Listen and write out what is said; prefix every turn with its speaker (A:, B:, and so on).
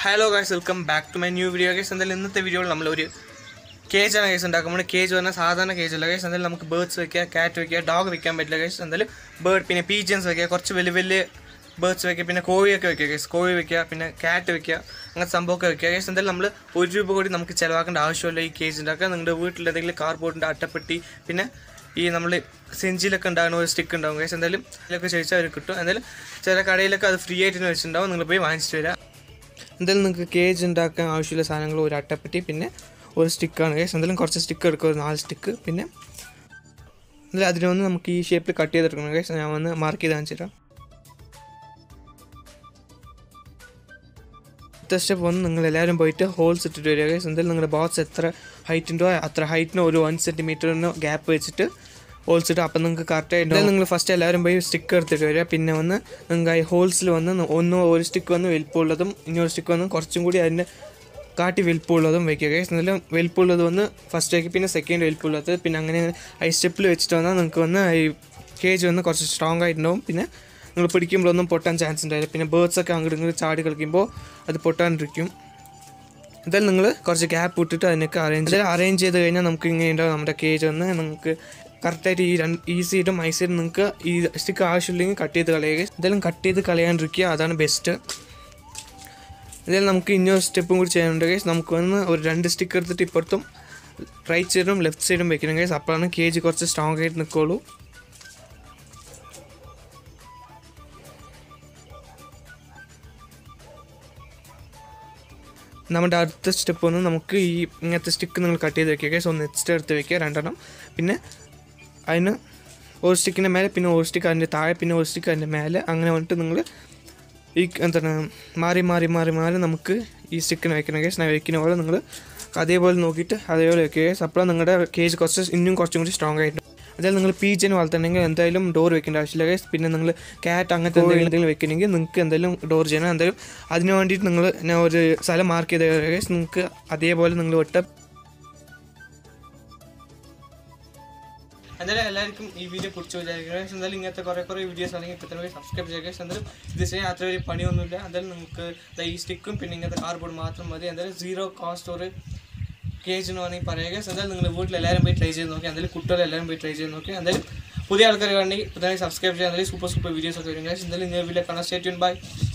A: hello guys welcome back to my new video guys എന്തായാലും ഇന്നത്തെ വീഡിയോയിൽ നമ്മളൊരു കേജാണ് കേസ് ഉണ്ടാക്കും നമ്മൾ കേജ് പറഞ്ഞാൽ സാധാരണ കേജ് അല്ല കേസ് എന്തായാലും നമുക്ക് ബേർഡ്സ് വെക്കുക കാറ്റ് വെക്കുക ഡോഗ് വെക്കാൻ പറ്റില്ല കേസ് എന്തായാലും ബേർഡ് പിന്നെ പീജൻസ് വെക്കുക കുറച്ച് വലിയ വലിയ ബേർഡ്സ് വെക്കുക പിന്നെ കോഴിയൊക്കെ വെക്കുക കേസ് കോഴി വെക്കുക പിന്നെ കാറ്റ് വെക്കുക അങ്ങനത്തെ സംഭവമൊക്കെ വെക്കുക കേസ് എന്തായാലും നമ്മൾ ഒരു രൂപ കൂടി നമുക്ക് ചിലവാക്കേണ്ട ആവശ്യമില്ല ഈ കേജ് ഉണ്ടാക്കുക നിങ്ങളുടെ വീട്ടിൽ എന്തെങ്കിലും കാർബോർഡിൻ്റെ അട്ടപ്പെട്ടി പിന്നെ ഈ നമ്മൾ സെഞ്ചിലൊക്കെ ഉണ്ടാകുന്ന ഒരു സ്റ്റിക്ക് ഉണ്ടാവും കേസ് എന്തായാലും ഇതിലൊക്കെ ചോദിച്ചാൽ അവർ കിട്ടും എന്തായാലും ചില കടയിലൊക്കെ അത് ഫ്രീ ആയിട്ട് വെച്ചിട്ടുണ്ടാവും നിങ്ങൾ പോയി വാങ്ങിച്ചിട്ട് വരാം എന്തായാലും നിങ്ങൾക്ക് കേജ് ഉണ്ടാക്കാൻ ആവശ്യമുള്ള സാധനങ്ങൾ ഒരു അട്ടപ്പെട്ടി പിന്നെ ഒരു സ്റ്റിക്കാണ് കേസ് എന്തായാലും കുറച്ച് സ്റ്റിക്ക് എടുക്കുക ഒരു നാല് സ്റ്റിക്ക് പിന്നെ എന്തായാലും അതിന് വന്ന് നമുക്ക് ഈ ഷേപ്പിൽ കട്ട് ചെയ്തെടുക്കണം കേസ് ഞാൻ വന്ന് മാർക്ക് ചെയ്ത് കാണിച്ചു തരാം അടുത്ത സ്റ്റെപ്പ് വന്ന് നിങ്ങൾ എല്ലാവരും പോയിട്ട് ഹോൾസ് ഇട്ടിട്ട് വരിക കേസ് എന്തായാലും നിങ്ങളുടെ ബോക്സ് എത്ര ഹൈറ്റ് ഉണ്ടോ അത്ര ഹൈറ്റിന് ഒരു വൺ സെൻറ്റിമീറ്ററിന് ഗ്യാപ്പ് വെച്ചിട്ട് ഹോൾസ് ഇട്ട് അപ്പം നിങ്ങൾക്ക് കറക്റ്റ് ആയിട്ട് നിങ്ങൾ ഫസ്റ്റ് എല്ലാവരും പോയി സ്റ്റിക്ക് എടുത്തിട്ട് വരിക പിന്നെ വന്ന് നിങ്ങൾക്ക് ഈ ഹോൾസിൽ വന്ന് ഒന്ന് ഒരു സ്റ്റിക്ക് വന്ന് വലിപ്പമുള്ളതും ഇനി ഒരു സ്റ്റിക്ക് വന്ന് കുറച്ചും കൂടി അതിൻ്റെ കാട്ടി വലിപ്പമുള്ളതും വെക്കുക കേസ് എന്നാലും വലിപ്പമുള്ളത് വന്ന് ഫസ്റ്റ് വയ്ക്കുക പിന്നെ സെക്കൻഡ് വലിപ്പമുള്ളത് പിന്നെ അങ്ങനെ ഈ സ്റ്റെപ്പിൽ വെച്ചിട്ട് വന്നാൽ നിങ്ങൾക്ക് വന്ന് ഈ കേജ് വന്ന് കുറച്ച് സ്ട്രോങ് ആയിട്ടുണ്ടാവും പിന്നെ നിങ്ങൾ പിടിക്കുമ്പോഴൊന്നും പൊട്ടാൻ ചാൻസ് ഉണ്ടായില്ല പിന്നെ ബേർഡ്സ് ഒക്കെ അങ്ങോട്ട് ഇങ്ങോട്ട് ചാടി കളിക്കുമ്പോൾ അത് പൊട്ടാണ്ടിരിക്കും എന്തായാലും നിങ്ങൾ കുറച്ച് ഗ്യാപ്പ് ഇട്ടിട്ട് അതിനൊക്കെ അറേഞ്ച് ചെയ്ത് അറേഞ്ച് ചെയ്ത് കഴിഞ്ഞാൽ നമുക്ക് ഇങ്ങനെ ഉണ്ടാവും നമ്മുടെ കേജ് വന്ന് നിങ്ങൾക്ക് കറക്റ്റായിട്ട് ഈ രണ്ട് ഈ സൈഡും ഐ സൈഡും നിങ്ങൾക്ക് ഈ സ്റ്റിക്ക് ആവശ്യമില്ലെങ്കിൽ കട്ട് ചെയ്ത് കളയുക എന്തായാലും കട്ട് ചെയ്ത് കളയാണ്ടിരിക്കുക അതാണ് ബെസ്റ്റ് എന്തായാലും നമുക്ക് ഇനിയൊരു സ്റ്റെപ്പും കൂടി ചെയ്യാനുണ്ട് ഗൈസ് നമുക്ക് വന്ന് ഒരു രണ്ട് സ്റ്റിക്ക് എടുത്തിട്ട് ഇപ്പുറത്തും റൈറ്റ് സൈഡും ലെഫ്റ്റ് സൈഡും വെക്കണം ഗൈസ് അപ്പോഴാണ് കേജ് കുറച്ച് സ്ട്രോങ് ആയിട്ട് നിൽക്കുള്ളൂ നമ്മുടെ അടുത്ത സ്റ്റെപ്പ് വന്ന് നമുക്ക് ഈ ഇങ്ങനത്തെ സ്റ്റിക്ക് നിങ്ങൾ കട്ട് ചെയ്ത് വെക്കുക ഗൈസ് ഒന്ന് എക്സ്ട്രാ എടുത്ത് വെക്കുക രണ്ടെണ്ണം പിന്നെ അതിന് ഒരു സ്റ്റിക്കിൻ്റെ മേലെ പിന്നെ ഒരു സ്റ്റിക്ക് അതിൻ്റെ താഴെ പിന്നെ ഒരു സ്റ്റിക്ക് അതിൻ്റെ മേലെ അങ്ങനെ വന്നിട്ട് നിങ്ങൾ ഈ എന്താണ് മാറി മാറി മാറി മാറി നമുക്ക് ഈ സ്റ്റിക്കിന് വെക്കണം കേസ് ഞാൻ വെക്കുന്ന പോലെ നിങ്ങൾ അതേപോലെ നോക്കിയിട്ട് അതേപോലെ വെക്കുക കേസ് അപ്പോൾ നിങ്ങളുടെ കേജ് കുറച്ച് ഇനിയും കുറച്ചും കൂടി സ്ട്രോങ് ആയിട്ട് അതായത് നിങ്ങൾ പീച്ചന് വളർത്തണമെങ്കിൽ എന്തായാലും ഡോർ വെക്കേണ്ട ആവശ്യമില്ല കേസ് പിന്നെ നിങ്ങൾ ക്യാറ്റ് അങ്ങനത്തെ എന്തെങ്കിലും എന്തെങ്കിലും വെക്കണമെങ്കിൽ നിങ്ങൾക്ക് എന്തായാലും ഡോർ ചെയ്യണം എന്തായാലും അതിന് വേണ്ടിയിട്ട് നിങ്ങൾ ഞാൻ ഒരു സ്ഥലം മാർക്ക് ചെയ്ത കേസ് നിങ്ങൾക്ക് അതേപോലെ നിങ്ങൾ ഒട്ട എന്തായാലും എല്ലാവർക്കും ഈ വീഡിയോ പിടിച്ചു വിചാരിക്കുക എന്തായാലും ഇങ്ങനത്തെ കുറേ കുറേ വീഡിയോസ് അല്ലെങ്കിൽ ഇപ്പം തന്നെ സബ്സ്ക്രൈബ് ചെയ്യുക എന്തായാലും ഇത് ചെയ്യാൻ അത്ര വലിയ പണിയൊന്നുമില്ല എന്തായാലും നമുക്ക് ദാ ഈ സ്റ്റിക്കും പിന്നെ ഇങ്ങനത്തെ കാർബോർഡ് മാത്രം മതി എന്തായാലും സീറോ കോസ്റ്റ് ഒരു കേജിന് വേണമെങ്കിൽ പറയുക എന്തായാലും നിങ്ങൾ വീട്ടിൽ എല്ലാവരും പോയി ട്രൈ ചെയ്ത് നോക്കി എന്തായാലും കുട്ടികൾ എല്ലാവരും പോയി ട്രൈ ചെയ്ത് നോക്കി എന്തായാലും പുതിയ ആൾക്കാർ വേണമെങ്കിൽ ഇപ്പം തന്നെ സബ്സ്ക്രൈബ് ചെയ്യാൻ എന്തായാലും സൂപ്പർ സൂപ്പർ വീഡിയോസ് ഒക്കെ വരും എന്തായാലും ഇങ്ങനെ വീഡിയോ കാണാൻ സ്റ്റേറ്റ് ബൈ